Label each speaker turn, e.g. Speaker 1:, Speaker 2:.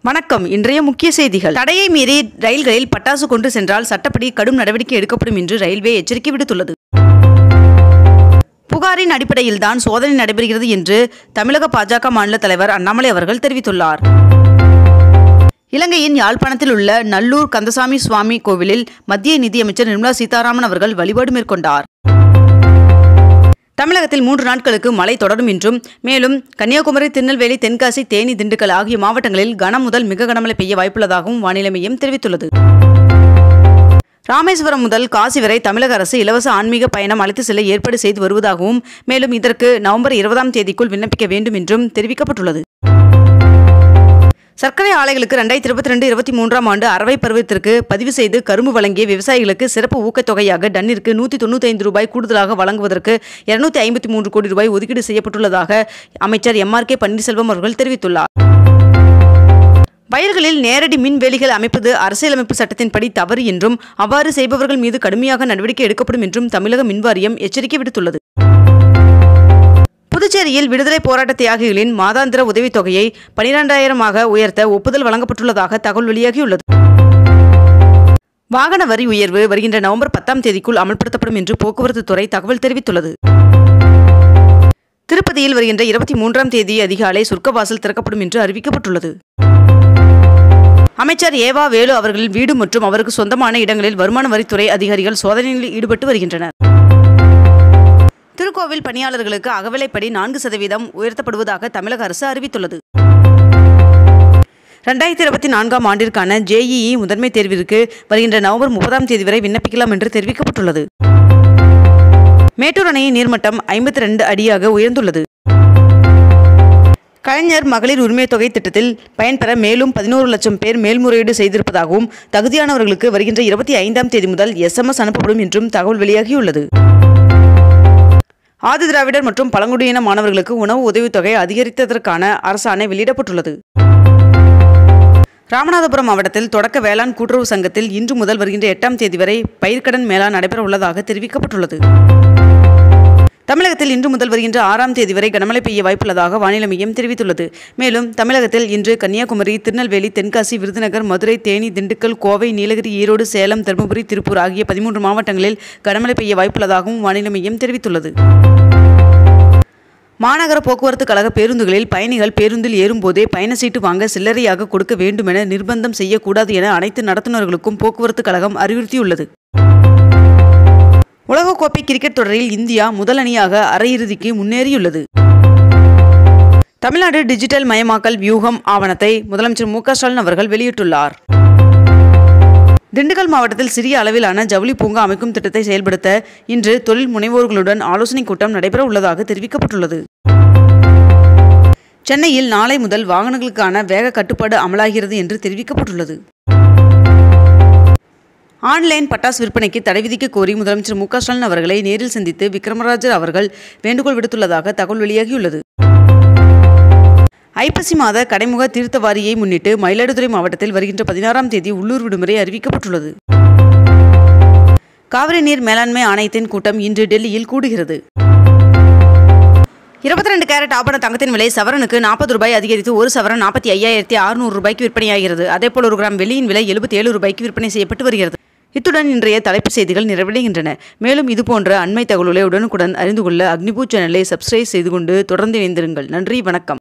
Speaker 1: வணக்கம் இன்றைய முக்கிய செய்திகள் தடையை மீறி ரயில்களில் பட்டாசு கொண்டு சென்றால் சட்டப்படி கடும் நடவடிக்கை எடுக்கப்படும் என்று ரயில்வே எச்சரிக்கை விடுத்துள்ளது புகாரின் அடிப்படையில்தான் சோதனை நடைபெறுகிறது என்று தமிழக பாஜக மாநில தலைவர் அண்ணாமலை அவர்கள் தெரிவித்துள்ளார் இலங்கையின் யாழ்ப்பாணத்தில் உள்ள நல்லூர் கந்தசாமி சுவாமி கோவிலில் மத்திய நிதியமைச்சர் நிர்மலா சீதாராமன் அவர்கள் வழிபாடு மேற்கொண்டார் தமிழகத்தில் மூன்று நாட்களுக்கு மழை தொடரும் என்றும் மேலும் கன்னியாகுமரி திருநெல்வேலி தென்காசி தேனி திண்டுக்கல் ஆகிய மாவட்டங்களில் கனம் முதல் மிக கனமழை பெய்ய வாய்ப்புள்ளதாகவும் வானிலை மையம் தெரிவித்துள்ளது ராமேஸ்வரம் முதல் காசி வரை தமிழக அரசு இலவச ஆன்மீக பயணம் அழைத்து செல்ல ஏற்பாடு செய்து வருவதாகவும் மேலும் இதற்கு நவம்பர் இருபதாம் தேதிக்குள் விண்ணப்பிக்க வேண்டும் என்றும் தெரிவிக்கப்பட்டுள்ளது சர்க்கரை ஆலைகளுக்கு ரெண்டாயிரத்தி இருபத்தி ரெண்டு இருபத்தி மூன்றாம் ஆண்டு அறவை பருவத்திற்கு பதிவு செய்து கரும்பு வழங்கிய விவசாயிகளுக்கு சிறப்பு ஊக்கத்தொகையாக டன்னிற்கு நூற்றி தொண்ணூத்தைந்து ரூபாய் கூடுதலாக வழங்குவதற்கு இருநூத்தி ஐம்பத்தி மூன்று கோடி ரூபாய் ஒதுக்கீடு செய்யப்பட்டுள்ளதாக அமைச்சர் எம் ஆர் கே பன்னீர்செல்வம் அவர்கள் தெரிவித்துள்ளார் வயல்களில் நேரடி மின் வேலிகள் அமைப்பது அரசியலமைப்பு சட்டத்தின்படி தவறு என்றும் அவ்வாறு செய்பவர்கள் மீது கடுமையாக நடவடிக்கை எடுக்கப்படும் என்றும் தமிழக மின்வாரியம் எச்சரிக்கை விடுத்துள்ளது புதுச்சேரியில் விடுதலை போராட்ட தியாகிகளின் மாதாந்திர உதவித்தொகையை பனிரெண்டாயிரமாக உயர்த்த ஒப்புதல் வழங்கப்பட்டுள்ளதாக தகவல் வெளியாகியுள்ளது வாகன வரி உயர்வு வருகின்ற நவம்பர் பத்தாம் தேதிக்குள் அமல்படுத்தப்படும் என்று போக்குவரத்து துறை தகவல் தெரிவித்துள்ளது திருப்பதியில் வருகின்ற இருபத்தி மூன்றாம் தேதி அதிகாலை சொர்க்கவாசல் திறக்கப்படும் என்று அறிவிக்கப்பட்டுள்ளது அமைச்சர் ஏவா வேலு அவர்களின் வீடு மற்றும் அவருக்கு சொந்தமான இடங்களில் வருமான வரித்துறை அதிகாரிகள் சோதனையில் ஈடுபட்டு வருகின்றனர் திருக்கோவில் பணியாளர்களுக்கு அகவிலைப்படி நான்கு சதவீதம் உயர்த்தப்படுவதாக தமிழக அரசு அறிவித்துள்ளது ரெண்டாயிரத்தி இருபத்தி நான்காம் ஆண்டிற்கான ஜேஇஇ முதன்மை தேர்விற்கு வருகின்ற நவம்பர் முப்பதாம் தேதி வரை விண்ணப்பிக்கலாம் என்று தெரிவிக்கப்பட்டுள்ளது மேட்டூர் அணையின் நீர்மட்டம் ஐம்பத்தி ரெண்டு அடியாக உயர்ந்துள்ளது கலைஞர் மகளிர் உரிமை தொகை திட்டத்தில் பயன்பெற மேலும் பதினோரு லட்சம் பேர் மேல்முறையீடு செய்திருப்பதாகவும் தகுதியானவர்களுக்கு வருகின்ற இருபத்தி ஐந்தாம் தேதி முதல் எஸ்எம்எஸ் அனுப்பப்படும் என்றும் தகவல் வெளியாகியுள்ளது ஆதிதிராவிடர் மற்றும் பழங்குடியின மாணவர்களுக்கு உணவு உதவித்தொகை அதிகரித்ததற்கான அரசாணை வெளியிடப்பட்டுள்ளது ராமநாதபுரம் மாவட்டத்தில் தொடக்க வேளாண் கூட்டுறவு சங்கத்தில் இன்று முதல் வருகின்ற எட்டாம் தேதி வரை பயிர்க்கடன் மேளா நடைபெற உள்ளதாக தெரிவிக்கப்பட்டுள்ளது தமிழகத்தில் இன்று முதல் வருகின்ற ஆறாம் தேதி வரை கனமழை பெய்ய வாய்ப்புள்ளதாக வானிலை மையம் தெரிவித்துள்ளது மேலும் தமிழகத்தில் இன்று கன்னியாகுமரி திருநெல்வேலி தென்காசி விருதுநகர் மதுரை தேனி திண்டுக்கல் கோவை நீலகிரி ஈரோடு சேலம் தருமபுரி திருப்பூர் ஆகிய பதிமூன்று மாவட்டங்களில் கனமழை பெய்ய வாய்ப்புள்ளதாகவும் வானிலை மையம் தெரிவித்துள்ளது மாநகர போக்குவரத்து கழக பேருந்துகளில் பயணிகள் பேருந்தில் ஏறும்போதே பயண சீட்டு வாங்க சில்லறையாக கொடுக்க வேண்டுமென நிர்பந்தம் செய்யக்கூடாது என அனைத்து நடத்துனர்களுக்கும் போக்குவரத்து கழகம் அறிவுறுத்தியுள்ளது உலகக்கோப்பை கிரிக்கெட் தொடரில் இந்தியா முதல் அணியாக அரையிறுதிக்கு முன்னேறியுள்ளது தமிழ்நாடு டிஜிட்டல் மயமாக்கல் வியூகம் ஆவணத்தை முதலமைச்சர் மு க ஸ்டாலின் அவர்கள் வெளியிட்டுள்ளார் திண்டுக்கல் மாவட்டத்தில் சிறிய அளவிலான ஜவுளி பூங்கா அமைக்கும் திட்டத்தை செயல்படுத்த இன்று தொழில் முனைவோர்களுடன் ஆலோசனைக் கூட்டம் நடைபெற உள்ளதாக தெரிவிக்கப்பட்டுள்ளது சென்னையில் நாளை முதல் வாகனங்களுக்கான வேக கட்டுப்பாடு அமலாகிறது என்று தெரிவிக்கப்பட்டுள்ளது ஆன்லைன் பட்டாசு விற்பனைக்கு தடை விதிக்க கோரி முதலமைச்சர் மு க ஸ்டாலின் அவர்களை நேரில் சந்தித்து விக்ரமராஜர் அவர்கள் வேண்டுகோள் விடுத்துள்ளதாக தகவல் வெளியாகியுள்ளது ஐப்பசி மாத கடைமுக தீர்த்த வாரியை முன்னிட்டு மயிலாடுதுறை மாவட்டத்தில் வருகின்ற பதினாறாம் தேதி உள்ளூர் விடுமுறை அறிவிக்கப்பட்டுள்ளது காவிரி நீர் மேலாண்மை ஆணையத்தின் கூட்டம் இன்று டெல்லியில் கூடுகிறது இருபத்தி ரெண்டு கேரட் ஆபண தங்கத்தின் விலை சவரனுக்கு நாற்பது ரூபாய் அதிகரித்து ஒரு சவரன் நாற்பத்தி ஐயாயிரத்தி அறுநூறு ரூபாய்க்கு விற்பனையாகிறது அதேபோல் ஒரு கிராம் வெள்ளியின் விலை எழுபத்தி ஏழு ரூபாய்க்கு விற்பனை செய்யப்பட்டு வருகிறது இத்துடன் இன்றைய தலைப்புச் செய்திகள் நிறைவடைகின்றன மேலும் இதுபோன்ற அண்மை தகவல்களை உடனுக்குடன் அறிந்து கொள்ள அக்னிபூ சேனலை சப்ஸ்கிரைப் செய்து கொண்டு தொடர்ந்து இணைந்திருங்கள் நன்றி வணக்கம்